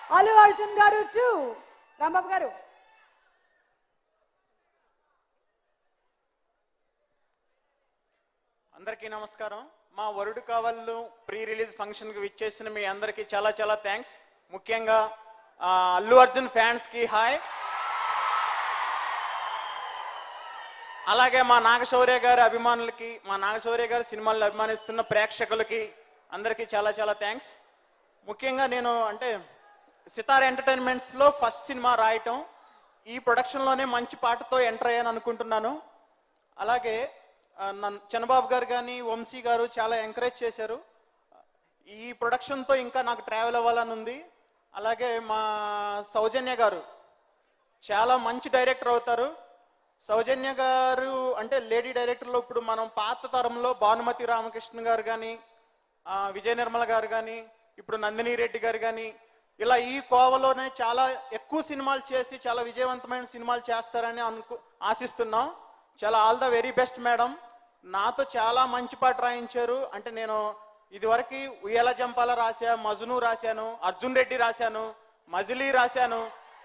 అల్లు అర్జున్ గారు టూ రాంబాబు గారు అందరికీ నమస్కారం మా వరుడు కావాళ్ళు ప్రీ రిలీజ్ ఫంక్షన్కి విచ్చేసిన మీ అందరికీ చాలా చాలా థ్యాంక్స్ ముఖ్యంగా ఆ, అల్లు అర్జున్ ఫ్యాన్స్కి హాయ్ అలాగే మా నాగశౌర్య గారి అభిమానులకి మా నాగశౌర్య గారి సినిమాలను అభిమానిస్తున్న ప్రేక్షకులకి అందరికీ చాలా చాలా థ్యాంక్స్ ముఖ్యంగా నేను అంటే సితార్ ఎంటర్టైన్మెంట్స్లో ఫస్ట్ సినిమా రాయటం ఈ ప్రొడక్షన్లోనే మంచి పాటతో ఎంటర్ అయ్యాను అనుకుంటున్నాను అలాగే ఆ, నన్ను చంద్రబాబు గారు కానీ వంశీ గారు చాలా ఎంకరేజ్ చేశారు ఈ ప్రొడక్షన్తో ఇంకా నాకు ట్రావెల్ అవ్వాలని ఉంది అలాగే మా సౌజన్య గారు చాలా మంచి డైరెక్టర్ అవుతారు సౌజన్య గారు అంటే లేడీ డైరెక్టర్లో ఇప్పుడు మనం పాత తరంలో భానుమతి రామకృష్ణ గారు కానీ విజయ నిర్మల గారు కానీ ఇప్పుడు నందిని రెడ్డి గారు కానీ ఇలా ఈ కోవలోనే చాలా ఎక్కువ సినిమాలు చేసి చాలా విజయవంతమైన సినిమాలు చేస్తారని అనుకు ఆశిస్తున్నాం చాలా all the very best madam నాతో చాలా మంచి పాట రాయించారు అంటే నేను ఇదివరకు ఉయ్యాల జంపాల రాశా మజును రాశాను అర్జున్ రెడ్డి రాశాను మజిలీ రాశాను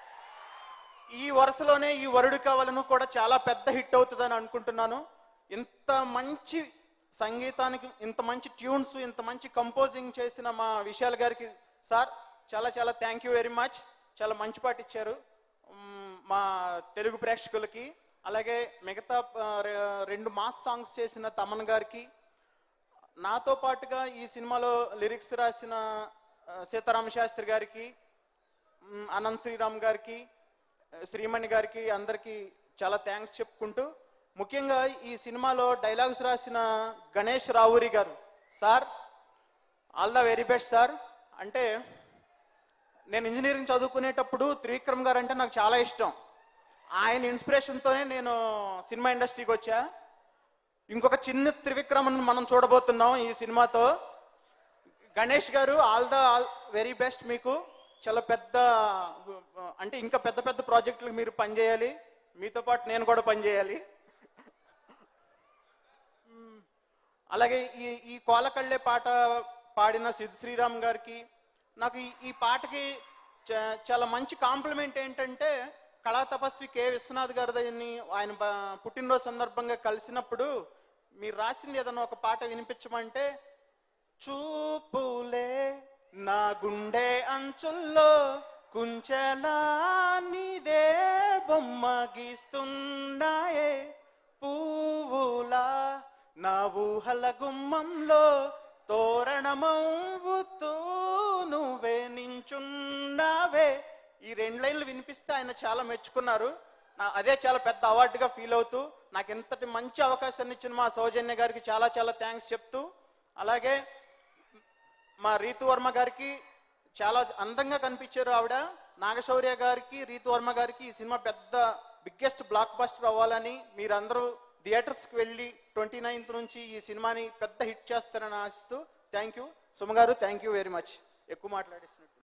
ఈ వరుసలోనే ఈ వరుడు కావాలను కూడా చాలా పెద్ద హిట్ అవుతుందని అనుకుంటున్నాను ఇంత మంచి సంగీతానికి ఇంత మంచి ట్యూన్స్ ఇంత మంచి కంపోజింగ్ చేసిన మా విశాల్ గారికి సార్ చాలా చాలా థ్యాంక్ యూ వెరీ మచ్ చాలా మంచి పాట ఇచ్చారు మ్, మా తెలుగు ప్రేక్షకులకి అలాగే మిగతా ఆ, రె- రెండు మాస్ సాంగ్స్ చేసిన తమన్ గారికి నాతో పాటుగా ఈ సినిమాలో లిరిక్స్ రాసిన ఆ, సీతారామ శాస్త్రి గారికి మ్, అనంత్ శ్రీరామ్ గారికి ఆ, శ్రీమణి గారికి అందరికీ చాలా థ్యాంక్స్ చెప్పుకుంటూ ముఖ్యంగా ఈ సినిమాలో డైలాగ్స్ రాసిన గణేష్ రావురి గారు sir all the very best sir అంటే నేను ఇంజనీరింగ్ చదువుకునేటప్పుడు త్రివిక్రమ్ గారు అంటే నాకు చాలా ఇష్టం ఆయన ఇన్స్పిరేషన్తోనే నేను సినిమా ఇండస్ట్రీకి వచ్చా ఇంకొక చిన్న త్రివిక్రమన్ మనం చూడబోతున్నాం ఈ సినిమాతో Ganesh garu all the all very best మీకు చాలా పెద్ద అంటే ఇంకా పెద్ద పెద్ద ప్రాజెక్టులు మీరు పనిచేయాలి మీతో పాటు నేను కూడా పనిచేయాలి మ్, అలాగే ఈ ఈ కోలకళ్ళే పాట పాడిన సిద్ శ్రీరామ్ గారికి నాకు ఈ ఈ పాటకి చ- చాలా మంచి కాంప్లిమెంట్ ఏంటంటే కళా తపస్వి కె విశ్వనాథ్ గారి దగ్గరని ఆయన బ- పుట్టినరోజు సందర్భంగా కలిసినప్పుడు మీరు రాసింది ఏదైనా ఒక పాట వినిపించమంటే చూపులే నా గుండె అంచుల్లో కుంచెలా నీదే బొమ్మ గీస్తున్నాయే పువ్వులా నా ఊహల గుమ్మంలో తోరణమవుతూ నువ్వే నించున్నావే ఈ రెండు లైన్లు వినిపిస్తే ఆయన చాలా మెచ్చుకున్నారు నా అదే చాలా పెద్ద అవార్డుగా ఫీల్ అవుతూ నాకు ఇంతటి మంచి అవకాశాన్ని ఇచ్చిన మా సౌజన్య గారికి చాలా చాలా థ్యాంక్స్ చెప్తూ అలాగే మా రీతు వర్మ గారికి చాలా అందంగా కనిపించారు ఆవిడ నాగశౌర్య గారికి రీతు వర్మ గారికి ఈ సినిమా పెద్ద బిగ్గెస్ట్ బ్లాక్ బస్టర్ అవ్వాలని మీరందరూ థియేటర్స్కి వెళ్ళి ట్వంటీ నైన్త్ నుంచి ఈ సినిమాని పెద్ద హిట్ చేస్తారని ఆశిస్తూ థ్యాంక్ యూ సుమ గారు థ్యాంక్ యూ వెరీ మచ్ ఎక్కువ మాట్లాడేసినట్టు